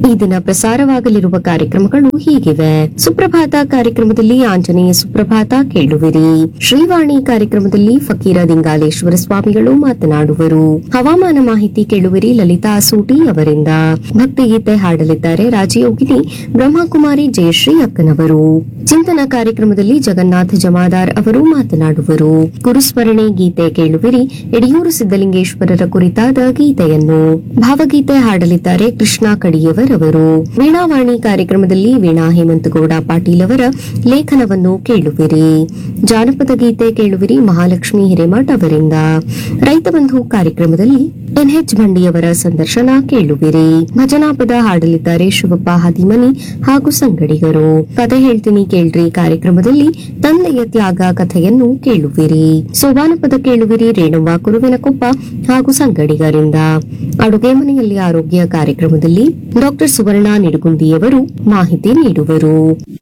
ಈ ದಿನ ಪ್ರಸಾರವಾಗಲಿರುವ ಕಾರ್ಯಕ್ರಮಗಳು ಹೀಗಿವೆ ಸುಪ್ರಭಾತ ಕಾರ್ಯಕ್ರಮದಲ್ಲಿ ಆಂಜನೇಯ ಸುಪ್ರಭಾತ ಕೇಳುವಿರಿ ಶ್ರೀವಾಣಿ ಕಾರ್ಯಕ್ರಮದಲ್ಲಿ ಫಕೀರ ದಿಂಗಾಲೇಶ್ವರ ಸ್ವಾಮಿಗಳು ಮಾತನಾಡುವರು ಹವಾಮಾನ ಮಾಹಿತಿ ಕೇಳುವಿರಿ ಲಲಿತಾ ಸೂಟಿ ಅವರಿಂದ ಭಕ್ತಿಗೀತೆ ಹಾಡಲಿದ್ದಾರೆ ರಾಜಯೋಗಿನಿ ಬ್ರಹ್ಮಕುಮಾರಿ ಜಯಶ್ರೀ ಅಕ್ಕನವರು ಚಿಂತನ ಕಾರ್ಯಕ್ರಮದಲ್ಲಿ ಜಗನ್ನಾಥ ಜಮಾದಾರ್ ಅವರು ಮಾತನಾಡುವರು ಗುರುಸ್ಮರಣೆ ಗೀತೆ ಕೇಳುವಿರಿ ಯಡಿಯೂರು ಸಿದ್ದಲಿಂಗೇಶ್ವರರ ಕುರಿತಾದ ಗೀತೆಯನ್ನು ಭಾವಗೀತೆ ಹಾಡಲಿದ್ದಾರೆ ಕೃಷ್ಣ ಕಡಿಯವರ್ ಅವರು ವೀಣಾವಾಣಿ ಕಾರ್ಯಕ್ರಮದಲ್ಲಿ ವೀಣಾ ಹೇಮಂತಗೌಡ ಪಾಟೀಲ್ ಅವರ ಲೇಖನವನ್ನು ಕೇಳುವಿರಿ ಜಾನಪದ ಗೀತೆ ಕೇಳುವಿರಿ ಮಹಾಲಕ್ಷ್ಮಿ ಹಿರೇಮಠ್ ಅವರಿಂದ ರೈತ ಬಂಧು ಕಾರ್ಯಕ್ರಮದಲ್ಲಿ ಎನ್ಎಚ್ ಬಂಡಿಯವರ ಸಂದರ್ಶನ ಕೇಳುವಿರಿ ಭಜನಾ ಪದ ಹಾಡಲಿದ್ದಾರೆ ಶಿವಪ್ಪ ಹದಿಮನಿ ಹಾಗೂ ಸಂಗಡಿಗರು ಕತೆ ಹೇಳ್ತೀನಿ ಕೇಳ್ರಿ ಕಾರ್ಯಕ್ರಮದಲ್ಲಿ ತಂದೆಯ ತ್ಯಾಗ ಕಥೆಯನ್ನು ಕೇಳುವಿರಿ ಸೋಬಾನ ಪದ ಕೇಳುವಿರಿ ರೇಣುವ ಕುರುವಿನಕೊಪ್ಪ ಹಾಗೂ ಸಂಗಡಿಗರಿಂದ ಅಡುಗೆ ಮನೆಯಲ್ಲಿ ಆರೋಗ್ಯ ಕಾರ್ಯಕ್ರಮದಲ್ಲಿ ಡಾಕ್ಟರ್ ಸುವರ್ಣ ನಿಡುಗುಂದಿಯವರು ಮಾಹಿತಿ ನೀಡುವರು